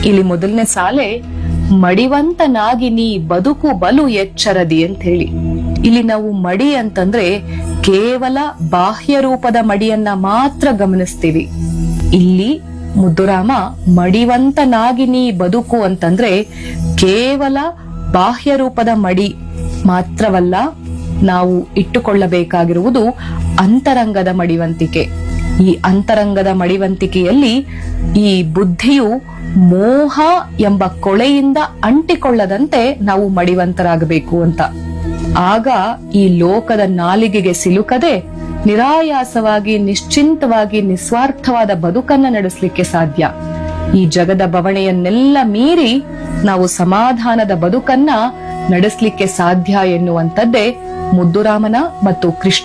ಇಲ್ಲಿ ಮೊದಲನೇ ಸಾಲೆ ಮಡಿವಂತನಾಗಿ ನೀ ಬದುಕು ಬಲು ಎಚ್ಚರದಿ ಅಂತ ಹೇಳಿ ಇಲ್ಲಿ ನಾವು ಮಡಿ ಅಂತಂದ್ರೆ ಕೇವಲ ಬಾಹ್ಯ ರೂಪದ ಮಡಿಯನ್ನ ಮಾತ್ರ ಗಮನಿಸ್ತೀವಿ ಇಲ್ಲಿ ಮುದ್ದುರಾಮ ಮಡಿವಂತನಾಗಿ ನೀ ಬದುಕು ಅಂತಂದ್ರೆ ಕೇವಲ ಬಾಹ್ಯ ರೂಪದ ಮಡಿ ಮಾತ್ರವಲ್ಲ ನಾವು ಇಟ್ಟುಕೊಳ್ಳಬೇಕಾಗಿರುವುದು ಅಂತರಂಗದ ಮಡಿವಂತಿಕೆ ಈ ಅಂತರಂಗದ ಮಡಿವಂತಿಕೆಯಲ್ಲಿ ಈ ಬುದ್ಧಿಯು ಮೋಹ ಎಂಬ ಕೊಳೆಯಿಂದ ಅಂಟಿಕೊಳ್ಳದಂತೆ ನಾವು ಮಡಿವಂತರಾಗಬೇಕು ಅಂತ ಆಗ ಈ ಲೋಕದ ನಾಲಿಗೆಗೆ ಸಿಲುಕದೆ ನಿರಾಯಾಸವಾಗಿ ನಿಶ್ಚಿಂತವಾಗಿ ನಿಸ್ವಾರ್ಥವಾದ ಬದುಕನ್ನ ನಡೆಸಲಿಕ್ಕೆ ಸಾಧ್ಯ ಈ ಜಗದ ಬವಣೆಯನ್ನೆಲ್ಲ ಮೀರಿ ನಾವು ಸಮಾಧಾನದ ಬದುಕನ್ನ ನಡೆಸಲಿಕ್ಕೆ ಸಾಧ್ಯ ಎನ್ನುವಂಥದ್ದೇ ಮುದ್ದುರಾಮನ ಮತ್ತು ಕೃಷ್ಣ